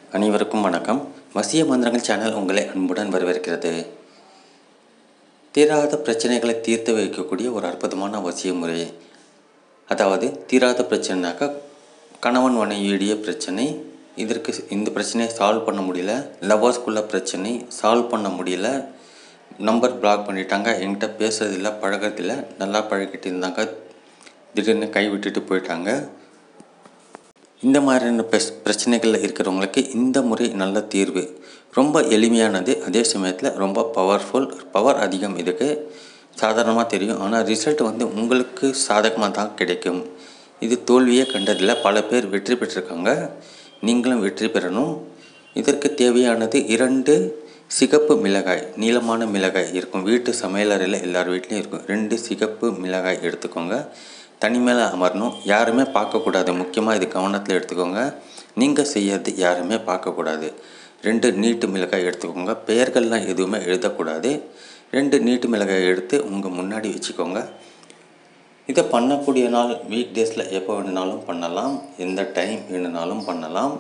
அனைவருக்கும் வணக்கம் வசிய மந்திரங்கள் சேனல் உங்களை அன்புடன் வரவேற்கிறது தீராத பிரச்சனைகளை தீர்த்து வைக்கக்கூடிய ஒரு அற்புதமான வசிய முறை அதாவது தீராத பிரச்சனைனாக்கா கணவன் மனைவியுடைய பிரச்சனை இதற்கு இந்த பிரச்சனையை சால்வ் பண்ண முடியல லவர்ஸ்குள்ள பிரச்சனை சால்வ் பண்ண முடியல நம்பர் பிளாக் பண்ணிட்டாங்க என்கிட்ட பேசுறதில்ல பழகிறதில்ல நல்லா பழகிட்டு இருந்தாங்க திடீர்னு கை விட்டுட்டு போயிட்டாங்க இந்த மாதிரியான பிரச் பிரச்சனைகளில் இருக்கிறவங்களுக்கு இந்த முறை நல்ல தீர்வு ரொம்ப எளிமையானது அதே சமயத்தில் ரொம்ப பவர்ஃபுல் பவர் அதிகம் இதுக்கு சாதாரணமாக தெரியும் ஆனால் ரிசல்ட் வந்து உங்களுக்கு சாதகமாக தான் கிடைக்கும் இது தோல்வியே கண்டதில்லை பல பேர் வெற்றி பெற்றிருக்காங்க நீங்களும் வெற்றி பெறணும் இதற்கு தேவையானது இரண்டு சிகப்பு மிளகாய் நீளமான மிளகாய் இருக்கும் வீட்டு சமையலறையில் எல்லார் வீட்லேயும் இருக்கும் ரெண்டு சிகப்பு மிளகாய் எடுத்துக்கோங்க தனிமையில் அமரணும் யாருமே பார்க்கக்கூடாது முக்கியமாக இது கவனத்தில் எடுத்துக்கோங்க நீங்கள் செய்யறது யாருமே பார்க்கக்கூடாது ரெண்டு நீட்டு மிளகாய் எடுத்துக்கோங்க பெயர்கள்லாம் எதுவுமே எழுதக்கூடாது ரெண்டு நீட்டு மிளகாய் எடுத்து உங்கள் முன்னாடி வச்சுக்கோங்க இதை பண்ணக்கூடிய நாள் வீக் டேஸில் எப்போ வேணுனாலும் பண்ணலாம் எந்த டைம் வேணுனாலும் பண்ணலாம்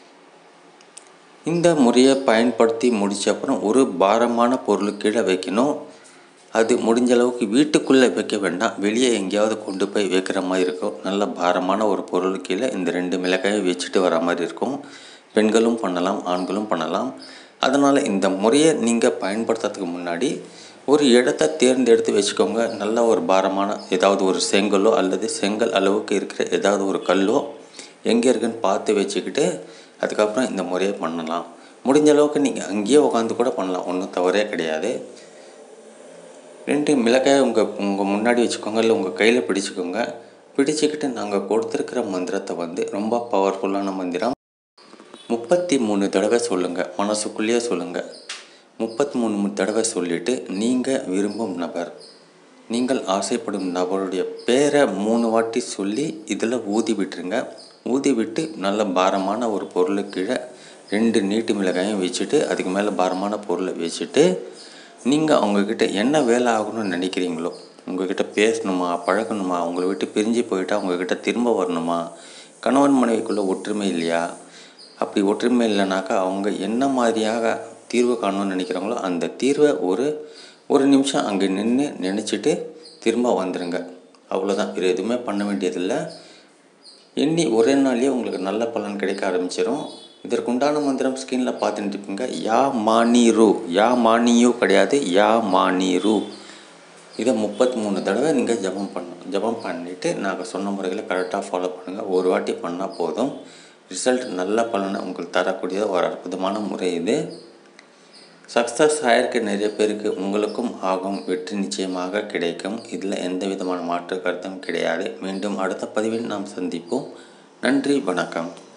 இந்த முறையை பயன்படுத்தி முடித்த அப்புறம் ஒரு பாரமான பொருள் கீழே வைக்கணும் அது முடிஞ்ச அளவுக்கு வீட்டுக்குள்ளே வைக்க வேண்டாம் வெளியே எங்கேயாவது கொண்டு போய் வைக்கிற மாதிரி இருக்கும் நல்ல பாரமான ஒரு பொருள் கீழே இந்த ரெண்டு மிளகாயை வச்சுட்டு வர மாதிரி இருக்கும் பெண்களும் பண்ணலாம் ஆண்களும் பண்ணலாம் அதனால் இந்த முறையை நீங்கள் பயன்படுத்துறதுக்கு முன்னாடி ஒரு இடத்த தேர்ந்தெடுத்து வச்சுக்கோங்க நல்ல ஒரு பாரமான ஏதாவது ஒரு செங்கலோ அல்லது செங்கல் அளவுக்கு இருக்கிற ஏதாவது ஒரு கல்லோ எங்கே இருக்குன்னு பார்த்து வச்சுக்கிட்டு அதுக்கப்புறம் இந்த முறையை பண்ணலாம் முடிஞ்ச அளவுக்கு நீங்கள் அங்கேயே உட்காந்து கூட பண்ணலாம் ஒன்றும் தவறே கிடையாது ரெண்டு மிளகாய் உங்கள் உங்கள் முன்னாடி வச்சுக்கோங்க இல்லை உங்கள் கையில் பிடிச்சிக்கோங்க பிடிச்சிக்கிட்டு நாங்கள் கொடுத்துருக்கிற மந்திரத்தை வந்து ரொம்ப பவர்ஃபுல்லான மந்திரம் முப்பத்தி மூணு தடவை சொல்லுங்கள் மனசுக்குள்ளேயே சொல்லுங்கள் முப்பத்தி மூணு தடவை சொல்லிவிட்டு நீங்கள் விரும்பும் நபர் நீங்கள் ஆசைப்படும் நபருடைய பேரை மூணு வாட்டி சொல்லி இதில் ஊதி விட்டுருங்க ஊதி விட்டு நல்ல பாரமான ஒரு பொருளை கீழே ரெண்டு நீட்டு மிளகாயும் வச்சுட்டு அதுக்கு மேலே பாரமான பொருளை வச்சுட்டு நீங்கள் அவங்கக்கிட்ட என்ன வேலை ஆகணும்னு நினைக்கிறீங்களோ உங்கள்கிட்ட பேசணுமா பழகணுமா உங்களை விட்டு பிரிஞ்சு போயிட்டா உங்கள்கிட்ட திரும்ப வரணுமா கணவன் மனைவிக்குள்ளே ஒற்றுமை இல்லையா அப்படி ஒற்றுமை இல்லைனாக்கா அவங்க என்ன மாதிரியாக தீர்வு காணணும்னு நினைக்கிறாங்களோ அந்த தீர்வை ஒரு ஒரு நிமிஷம் அங்கே நின்று நினச்சிட்டு திரும்ப வந்துடுங்க அவ்வளோதான் வேறு எதுவுமே பண்ண வேண்டியதில்லை எண்ணி ஒரே நாள்லேயே உங்களுக்கு நல்ல பலன் கிடைக்க ஆரம்பிச்சிடும் இதற்குண்டான மந்திரம் ஸ்க்ரீனில் பார்த்துட்டு இருப்பீங்க யா மானி ரூ யா மானியோ கிடையாது யா மானி ரூ இதை முப்பத்தி மூணு தடவை நீங்கள் ஜபம் பண்ணணும் ஜபம் பண்ணிவிட்டு நாங்கள் சொன்ன முறைகளை கரெக்டாக ஃபாலோ பண்ணுங்கள் ஒரு வாட்டி பண்ணால் போதும் ரிசல்ட் நல்ல பலனை உங்களுக்கு தரக்கூடிய ஒரு அற்புதமான முறை இது சக்ஸஸ் ஆயிருக்க நிறைய பேருக்கு உங்களுக்கும் ஆகும் வெற்றி நிச்சயமாக கிடைக்கும் இதில் எந்த விதமான மாற்று கருத்தும் கிடையாது மீண்டும் அடுத்த பதிவில் நாம் சந்திப்போம் நன்றி வணக்கம்